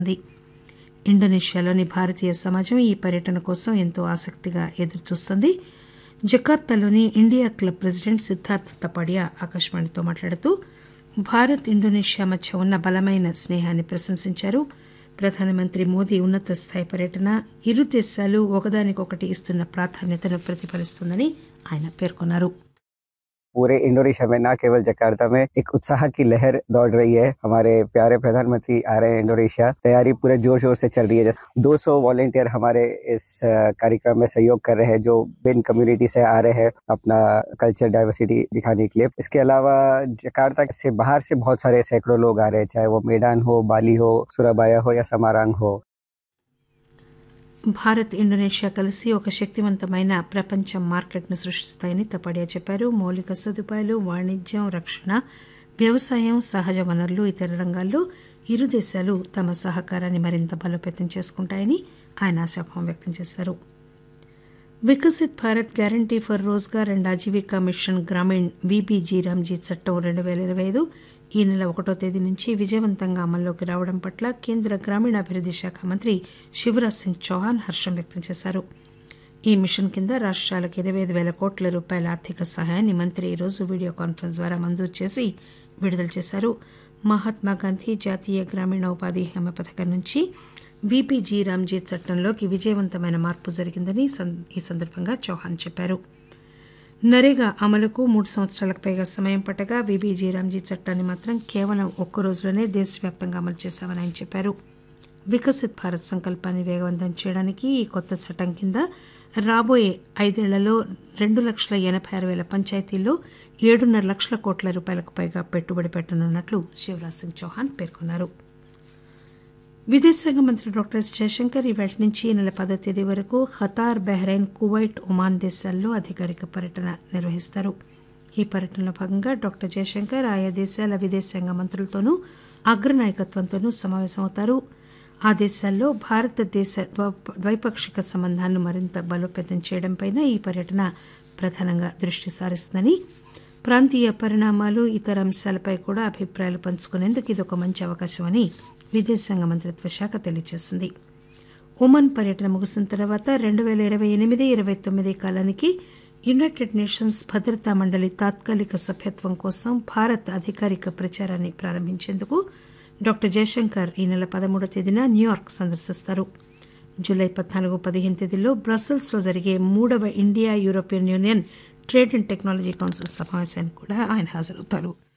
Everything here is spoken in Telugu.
ఉంది ఇండోనేషియాలోని భారతీయ సమాజం ఈ పర్యటన కోసం ఎంతో ఆసక్తిగా ఎదురుచూస్తోంది జకార్తాలోని India club president Siddharth Tapadia ఆకాశవాణితో మాట్లాడుతూ భారత్ ఇండోనేషియా మధ్య ఉన్న బలమైన స్నేహాన్ని ప్రశంసించారు ప్రధానమంత్రి మోదీ ఉన్నత స్థాయి పర్యటన ఇరు దేశాలు ఒకదానికొకటి ఇస్తున్న ప్రాధాన్యతను ప్రతిఫలిస్తుందని ఆయన పేర్కొన్నారు पूरे इंडोनेशिया में न केवल जकार्ता में एक उत्साह की लहर दौड़ रही है हमारे प्यारे प्रधानमंत्री आ रहे हैं इंडोनेशिया तैयारी पूरे जोर शोर से चल रही है जैसे 200 वॉलेंटियर हमारे इस कार्यक्रम में सहयोग कर रहे हैं जो बिन कम्युनिटी से आ रहे हैं अपना कल्चर डाइवर्सिटी दिखाने के लिए इसके अलावा जकार्ता से बाहर से बहुत सारे सैकड़ों लोग आ रहे हैं चाहे वो मेडान हो बाली हो सुराबाया हो या समारांग हो భారత్ ఇండోనేషియా కలిసి ఒక శక్తివంతమైన ప్రపంచ మార్కెట్ను సృష్టిస్తాయని తపాడియా చెప్పారు మౌలిక సదుపాయాలు వాణిజ్యం రక్షణ వ్యవసాయం సహజ వనరులు ఇతర రంగాల్లో ఇరు దేశాలు తమ సహకారాన్ని మరింత బలోపేతం చేసుకుంటాయని ఆయన ఆశాభావం వ్యక్తం చేశారు Viksit Bharat guarantee for Rozgar and Ajeevika mission Gramin V B G RAM G చట్టం రెండు పేల ఇరవై ఐదు ఈ నెల ఒకటో తేదీ నుంచి విజయవంతంగా అమల్లోకి రావడం పట్ల కేంద్ర గ్రామీణాభివృద్ది శాఖ మంత్రి శివరాజ్ సింగ్ చౌహాన్ హర్షం వ్యక్తం చేశారు ఈ మిషన్ కింద రాష్ట్రాలకు ఇరవై ఐదు వేల కోట్ల రూపాయల ఆర్థిక సహాయాన్ని మంత్రి ఈరోజు వీడియో కాన్ఫరెన్స్ ద్వారా మంజూరు చేసి విడుదల చేశారు మహాత్మాగాంధీ జాతీయ గ్రామీణ ఉపాధి హామీ పథకం నుంచి బీపీజీ రామ్జీ చట్టంలోకి విజయవంతమైన మార్పు జరిగిందని ఈ సందర్భంగా చౌహాన్ చెప్పారు నరేగా అమలుకు మూడు సంవత్సరాలకు పైగా సమయం పట్టగా బీబీజీ రామ్జీ చట్టాన్ని మాత్రం కేవలం ఒక్క రోజులోనే దేశవ్యాప్తంగా అమలు చేశామని ఆయన చెప్పారు వికసిత్ భారత్ సంకల్పాన్ని వేగవంతం చేయడానికి ఈ కొత్త చట్టం కింద రాబోయే ఐదేళ్లలో రెండు లక్షల ఎనభై ఆరు వేల పంచాయతీల్లో ఏడున్నర లక్షల కోట్ల రూపాయలకు పైగా పెట్టుబడి పెట్టనున్నట్లు శివరాజ్ సింగ్ చౌహాన్ పేర్కొన్నారు విదేశాంగ మంత్రి డాక్టర్ ఎస్ జయశంకర్ ఈవేళ నుంచి ఈ నెల పదో తేదీ వరకు ఖతార్ బహ్రెయిన్ కువైట్ ఒమాన్ దేశాల్లో అధికారిక పర్యటన నిర్వహిస్తారు ఈ పర్యటనలో భాగంగా డాక్టర్ జయశంకర్ ఆయా దేశాల విదేశాంగ మంత్రులతోనూ అగ్రనాయకత్వంతోనూ సమావేశమవుతారు ఆ దేశాల్లో భారతదేశ ద్వైపాక్షిక సంబంధాలను మరింత బలోపేతం చేయడంపై ఈ పర్యటన ప్రధానంగా దృష్టి సారిస్తుందని ప్రాంతీయ పరిణామాలు ఇతర అంశాలపై కూడా అభిప్రాయాలు పంచుకునేందుకు ఇది ఒక మంచి అవకాశమని విదేశాంగ మంత్రిత్వ శాఖ తెలియజేసింది ఒమన్ పర్యటన ముగిసిన తర్వాత రెండు పేల ఇరవై ఎనిమిది ఇరవై తొమ్మిది కాలానికి యునైటెడ్ నేషన్స్ భద్రతా మండలి తాత్కాలిక సభ్యత్వం కోసం భారత్ అధికారిక ప్రచారాన్ని ప్రారంభించేందుకు డాక్టర్ జయశంకర్ ఈ నెల పదమూడో తేదీన న్యూయార్క్ సందర్శిస్తారు జూలై పద్నాలుగు పదిహేను తేదీల్లో బ్రసెల్స్ లో జరిగే మూడవ India European union trade and technology council సమావేశానికి కూడా ఆయన హాజరవుతారు